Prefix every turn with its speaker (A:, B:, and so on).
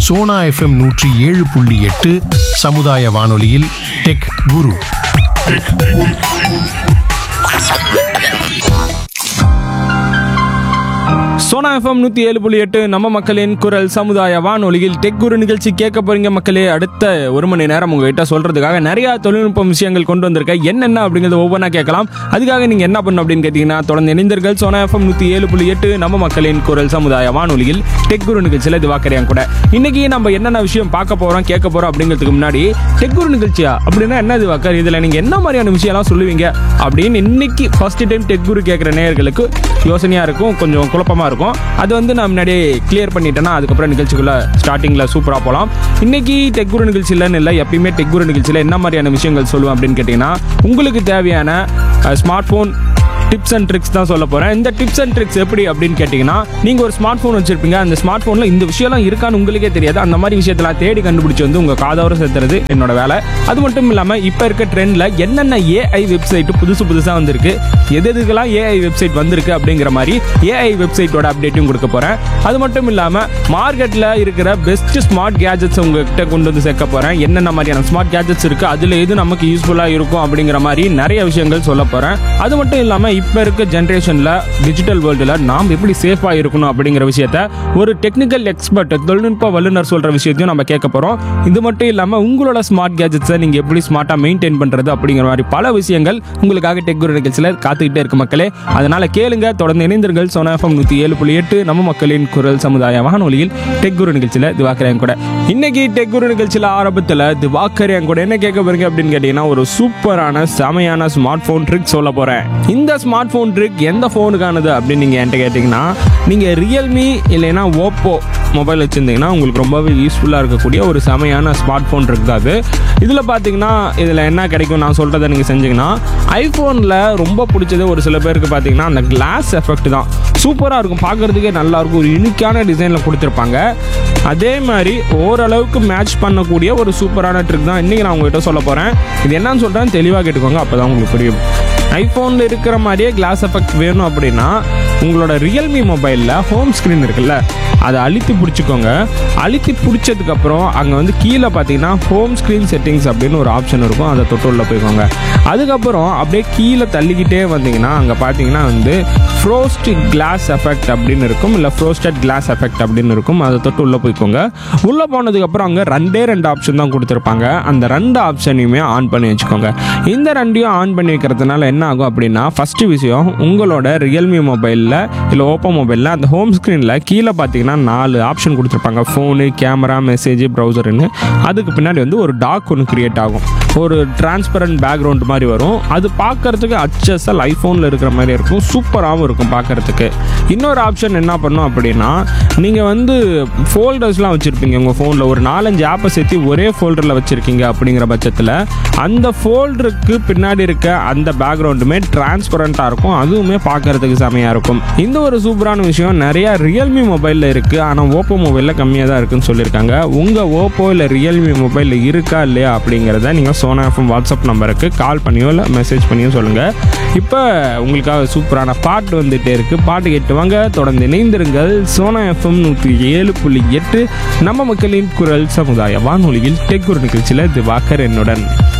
A: Sona FM நூற்றி ஏழு புள்ளி எட்டு சமுதாய வானொலியில் டெக் குரு
B: சோனா எஃப்எம் நூற்றி ஏழு புள்ளி எட்டு நம்ம மக்களின் குரல் சமுதாய வானொலியில் டெக் குரு நிகழ்ச்சி கேட்க போறீங்க மக்களே அடுத்த ஒரு மணி நேரம் உங்ககிட்ட சொல்றதுக்காக நிறைய தொழில்நுட்ப விஷயங்கள் கொண்டு வந்திருக்கேன் என்னென்ன அப்படிங்கிறத ஒவ்வொன்றா கேட்கலாம் அதுக்காக நீங்க என்ன பண்ணணும் அப்படின்னு கேட்டீங்கன்னா தொடர்ந்து இணைந்தீர்கள் சோனா எஃப்எம் நூற்றி ஏழு புள்ளி எட்டு நம்ம மக்களின் குரல் சமுதாய வானொலியில் டெக் குரு நிகழ்ச்சியில் திவாக்கரையான் கூட இன்னைக்கு நம்ம என்னென்ன விஷயம் பார்க்க போறோம் கேட்க போறோம் அப்படிங்கிறதுக்கு முன்னாடி டெக் குரு நிகழ்ச்சியா அப்படின்னா என்ன திவாக்கர் இதுல நீங்க என்ன மாதிரியான விஷயம்லாம் சொல்லுவீங்க அப்படின்னு இன்னைக்கு ஃபர்ஸ்ட் டைம் டெக் குரு கேட்குற நேயர்களுக்கு யோசனையா இருக்கும் கொஞ்சம் குழப்பமா இருக்கும் அது வந்து நான் முன்னாடியே கிளியர் பண்ணிட்டேன்னா அதுக்கப்புறம் நிகழ்ச்சிக்குள்ள ஸ்டார்டிங்ல சூப்பரா போகலாம் இன்னைக்கு டெக் குரு நிகழ்ச்சியிலன்னு இல்லை எப்பயுமே டெக் குரு நிகழ்ச்சியில் என்ன மாதிரியான விஷயங்கள் சொல்லுவேன் அப்படின்னு கேட்டிங்கன்னா உங்களுக்கு தேவையான smart phone tips and tricks தான் சொல்ல போகிறேன் இந்த டிப்ஸ் அண்ட் ட்ரிக்ஸ் எப்படி அப்படின்னு கேட்டிங்கன்னா நீங்கள் ஒரு ஸ்மார்ட் ஃபோன் வச்சிருப்பீங்க அந்த ஸ்மார்ட் ஃபோனில் இந்த விஷயம்லாம் இருக்கான்னு உங்களுக்கே தெரியாது அந்த மாதிரி விஷயத்தெல்லாம் தேடி கண்டுபிடிச்சி வந்து உங்கள் காதோர சேர்த்துறது என்னோட வேலை அது மட்டும் இல்லாமல் இப்போ இருக்க ட்ரெண்டில் என்னென்ன ஏஐ வெப்சைட் புதுசு புதுசாக வந்திருக்கு எது எதுக்கெல்லாம் ஏஐ வெப்சைட் வந்திருக்கு அப்படிங்கிற மாதிரி ஏஐ வெப்சைட்டோட அப்டேட்டும் கொடுக்க போகிறேன் அது மட்டும் இல்லாமல் மார்க்கெட்டில் இருக்கிற பெஸ்ட் ஸ்மார்ட் கேஜெட்ஸ் உங்ககிட்ட கொண்டு வந்து சேர்க்க போகிறேன் என்னென்ன மாதிரியான ஸ்மார்ட் கேஜெட்ஸ் இருக்குது அதில் எது நமக்கு யூஸ்ஃபுல்லாக இருக்கும் அப்படிங்கிற மாதிரி நிறைய விஷயங்கள் சொல்ல போகிறேன் அது மட்டும் இல்லாமல் இப்போ இருக்க ஜென்ரேஷனில் டிஜிட்டல் வேர்ல்டில் நாம் எப்படி சேஃபாக இருக்கணும் அப்படிங்கிற விஷயத்த ஒரு டெக்னிக்கல் எக்ஸ்பர்ட் தொழில்நுட்ப வல்லுநர் சொல்கிற விஷயத்தையும் நம்ம கேட்க போகிறோம் இது மட்டும் இல்லாமல் உங்களோட ஸ்மார்ட் கேஜெட்ஸை நீங்கள் எப்படி ஸ்மார்ட்டாக மெயின்டைன் பண்ணுறது அப்படிங்கிற மாதிரி பல விஷயங்கள் உங்களுக்காக டெக் குரு நிகழ்ச்சியில் காத்துக்கிட்டே இருக்கு மக்களே அதனால் கேளுங்க தொடர்ந்து இணைந்திருங்கள் சோனா எஃப்எம் நூற்றி ஏழு புள்ளி எட்டு நம்ம மக்களின் குரல் சமுதாய வானொலியில் டெக் குரு நிகழ்ச்சியில் திவாக்கரையன் கூட இன்னைக்கு டெக் குரு நிகழ்ச்சியில் ஆரம்பத்தில் திவாக்கரையன் கூட என்ன கேட்க போறீங்க அப்படின்னு கேட்டிங்கன்னா ஒரு சூப்பரான செமையான ஸ்மார்ட் ஃபோன் ட்ரிக் சொல்ல போகிறேன் இந்த ஸ்மார்ட் ஃபோன் ட்ரிக் எந்த ஃபோனுக்கானது அப்படின்னு நீங்கள் என்கிட்ட கேட்டிங்கன்னா நீங்கள் ரியல்மி இல்லைன்னா ஓப்போ மொபைல் வச்சுருந்தீங்கன்னா உங்களுக்கு ரொம்பவே யூஸ்ஃபுல்லாக இருக்கக்கூடிய ஒரு செமையான ஸ்மார்ட் ஃபோன் ட்ரிக் தான் அது இதில் பார்த்தீங்கன்னா இதில் என்ன கிடைக்கும் நான் சொல்கிறத நீங்கள் செஞ்சீங்கன்னா ஐஃபோனில் ரொம்ப பிடிச்சது ஒரு சில பேருக்கு பார்த்தீங்கன்னா அந்த கிளாஸ் எஃபெக்ட் தான் சூப்பராக இருக்கும் பார்க்குறதுக்கே நல்லாயிருக்கும் ஒரு யூனிக்கான டிசைனில் கொடுத்துருப்பாங்க அதே மாதிரி ஓரளவுக்கு மேட்ச் பண்ணக்கூடிய ஒரு சூப்பரான ட்ரிக் தான் இன்றைக்கி நான் உங்ககிட்ட சொல்ல போகிறேன் இது என்னன்னு சொல்கிறேன் தெளிவாக கேட்டுக்கோங்க அப்போ தான் உங்களுக்கு புரியும் ஐஃபோனில் இருக்கிற மாதிரியே கிளாஸ் எஃபெக்ட் வேணும் அப்படின்னா உங்களோட ரியல்மி மொபைலில் ஹோம் ஸ்க்ரீன் இருக்குல்ல அதை அழுத்தி பிடிச்சிக்கோங்க அழுத்தி பிடிச்சதுக்கப்புறம் அங்கே வந்து கீழே பார்த்தீங்கன்னா ஹோம் ஸ்க்ரீன் செட்டிங்ஸ் அப்படின்னு ஒரு ஆப்ஷன் இருக்கும் அதை தொட்டு உள்ள போய்க்கோங்க அதுக்கப்புறம் அப்படியே கீழே தள்ளிக்கிட்டே வந்தீங்கன்னா அங்கே பார்த்தீங்கன்னா வந்து ஃப்ரோஸ்ட் கிளாஸ் எஃபெக்ட் அப்படின்னு இருக்கும் இல்லை ஃப்ரோஸ்டட் கிளாஸ் எஃபெக்ட் அப்படின்னு இருக்கும் அதை தொட்டு உள்ளே போய்க்கோங்க உள்ளே போனதுக்கப்புறம் அங்கே ரெண்டே ரெண்டு ஆப்ஷன் தான் கொடுத்துருப்பாங்க அந்த ரெண்டு ஆப்ஷனையுமே ஆன் பண்ணி வச்சுக்கோங்க இந்த ரெண்டையும் ஆன் பண்ணி வைக்கிறதுனால என்ன ஆகும் அப்படின்னா ஃபஸ்ட்டு விஷயம் உங்களோட ரியல்மி மொபைலில் இல்லை ஓப்போ மொபைலில் அந்த ஹோம் ஸ்க்ரீனில் கீழே பார்த்தீங்கன்னா நாலு ஆப்ஷன் கொடுத்துருப்பாங்க ஃபோனு கேமரா மெசேஜ் ப்ரௌசர்னு அதுக்கு பின்னாடி வந்து ஒரு டாக் ஒன்று கிரியேட் ஆகும் ஒரு டிரான்ஸ்பரண்ட் பேக்ரவுண்ட் மாதிரி வரும் அது பார்க்கறதுக்கு அச்சஸல் ஐஃபோனில் இருக்கிற மாதிரி இருக்கும் சூப்பராகவும் இருக்கும் பார்க்கறதுக்கு இன்னொரு ஆப்ஷன் என்ன பண்ணும் அப்படின்னா நீங்கள் வந்து ஃபோல்டர்ஸ்லாம் வச்சுருப்பீங்க உங்கள் ஃபோனில் ஒரு நாலஞ்சு ஆப்பை சேர்த்து ஒரே ஃபோல்டரில் வச்சுருக்கீங்க அப்படிங்கிற பட்சத்தில் அந்த ஃபோல்டருக்கு பின்னாடி இருக்க அந்த பேக்ரவுண்டுமே டிரான்ஸ்பரண்ட்டாக இருக்கும் அதுவுமே பார்க்கறதுக்கு செமையாக இருக்கும் இந்த ஒரு சூப்பரான விஷயம் நிறைய ரியல்மி மொபைலில் இருக்குது ஆனால் ஓப்போ மொபைலில் கம்மியாக தான் இருக்குன்னு சொல்லியிருக்காங்க உங்கள் ஓப்போ இல்லை ரியல்மி மொபைலில் இருக்கா இல்லையா அப்படிங்கிறத நீங்கள் சோனா எஃப்எம் வாட்ஸ்அப் நம்பருக்கு கால் பண்ணியோ இல்லை மெசேஜ் பண்ணியோ சொல்லுங்கள் இப்போ உங்களுக்காக சூப்பரான பாட்டு வந்துகிட்டே இருக்குது பாட்டு கேட்டு வாங்க தொடர்ந்து இணைந்திருங்கள் சோனா எஃப்எம் நூற்றி ஏழு புள்ளி எட்டு நம்ம மக்களின் குரல் சமுதாய வானொலியில் டெக் ஒரு நிகழ்ச்சியில் திவாகர் என்னுடன்